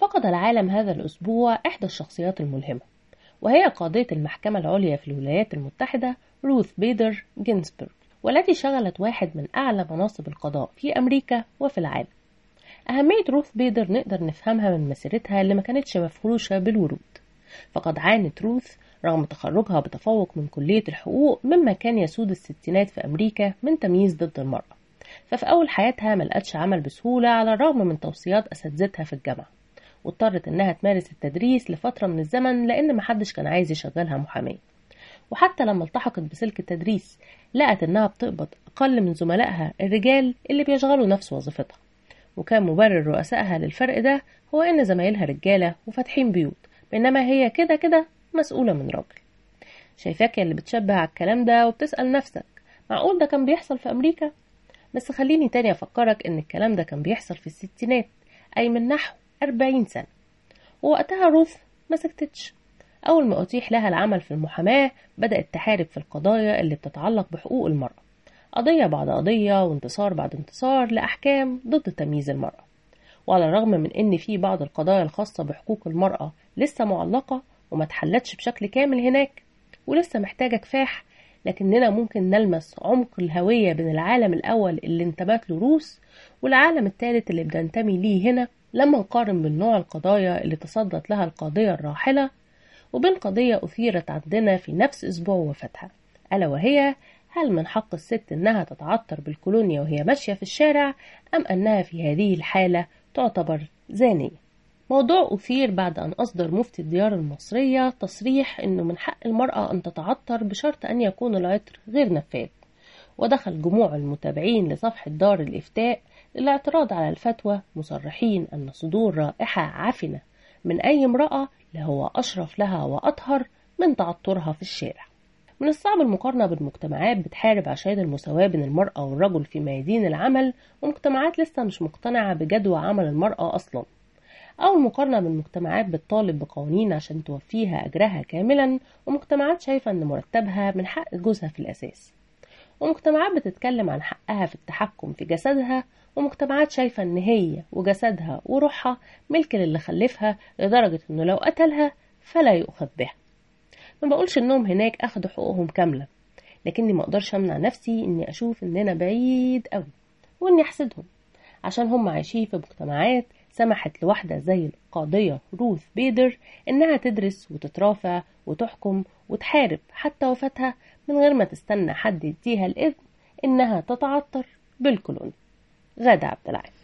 فقد العالم هذا الأسبوع إحدى الشخصيات الملهمة وهي قاضية المحكمة العليا في الولايات المتحدة روث بيدر جينسبرغ والتي شغلت واحد من أعلى مناصب القضاء في أمريكا وفي العالم أهمية روث بيدر نقدر نفهمها من مسيرتها اللي ما كانتش مفروشة بالورود فقد عانت روث رغم تخرجها بتفوق من كلية الحقوق مما كان يسود الستينات في أمريكا من تمييز ضد المرأة ففي أول حياتها ملقتش عمل بسهولة على الرغم من توصيات أساتذتها في الجامعة واضطرت إنها تمارس التدريس لفترة من الزمن لأن محدش كان عايز يشغلها محامية وحتى لما التحقت بسلك التدريس لقت إنها بتقبض أقل من زملائها الرجال اللي بيشغلوا نفس وظيفتها وكان مبرر رؤسائها للفرق ده هو إن زمايلها رجالة وفاتحين بيوت بينما هي كده كده مسؤولة من راجل شايفاك اللي بتشبه على الكلام ده وبتسأل نفسك معقول ده كان بيحصل في أمريكا؟ بس خليني تاني أفكرك إن الكلام ده كان بيحصل في الستينات أي من نحو أربعين سنة ووقتها روث ما سكتتش أول ما أتيح لها العمل في المحاماة بدأت تحارب في القضايا اللي بتتعلق بحقوق المرأة قضية بعد قضية وانتصار بعد انتصار لأحكام ضد تمييز المرأة وعلى الرغم من إن في بعض القضايا الخاصة بحقوق المرأة لسه معلقة وما اتحلتش بشكل كامل هناك ولسه محتاجة كفاح لكننا ممكن نلمس عمق الهوية بين العالم الأول اللي انتمت له روس والعالم الثالث اللي بننتمي ليه هنا لما نقارن بين نوع القضايا اللي تصدت لها القاضية الراحلة وبين قضية أثيرت عندنا في نفس أسبوع وفاتها ألا وهي هل من حق الست إنها تتعطر بالكولونيا وهي ماشية في الشارع أم أنها في هذه الحالة تعتبر زانية موضوع أثير بعد أن أصدر مفتي الديار المصرية تصريح أنه من حق المرأة أن تتعطر بشرط أن يكون العطر غير نفاذ ودخل جموع المتابعين لصفحة دار الإفتاء للاعتراض على الفتوى مصرحين أن صدور رائحة عفنة من أي امرأة لهو أشرف لها وأطهر من تعطرها في الشارع من الصعب المقارنة بين مجتمعات بتحارب عشان المساواة بين المرأة والرجل في ميادين العمل ومجتمعات لسه مش مقتنعة بجدوى عمل المرأة أصلا أو المقارنة بين مجتمعات بتطالب بقوانين عشان توفيها أجرها كاملا ومجتمعات شايفة أن مرتبها من حق جوزها في الأساس ومجتمعات بتتكلم عن حقها في التحكم في جسدها ومجتمعات شايفة أن هي وجسدها وروحها ملك للي خلفها لدرجة أنه لو قتلها فلا يؤخذ بها ما بقولش أنهم هناك أخدوا حقوقهم كاملة لكني ما أقدرش أمنع نفسي أني أشوف أننا بعيد أوي وأني أحسدهم عشان هم عايشين في مجتمعات سمحت لواحدة زي القاضية روث بيدر إنها تدرس وتترافع وتحكم وتحارب حتى وفاتها من غير ما تستنى حد يديها الإذن إنها تتعطر بالكولوني غادة عبد العال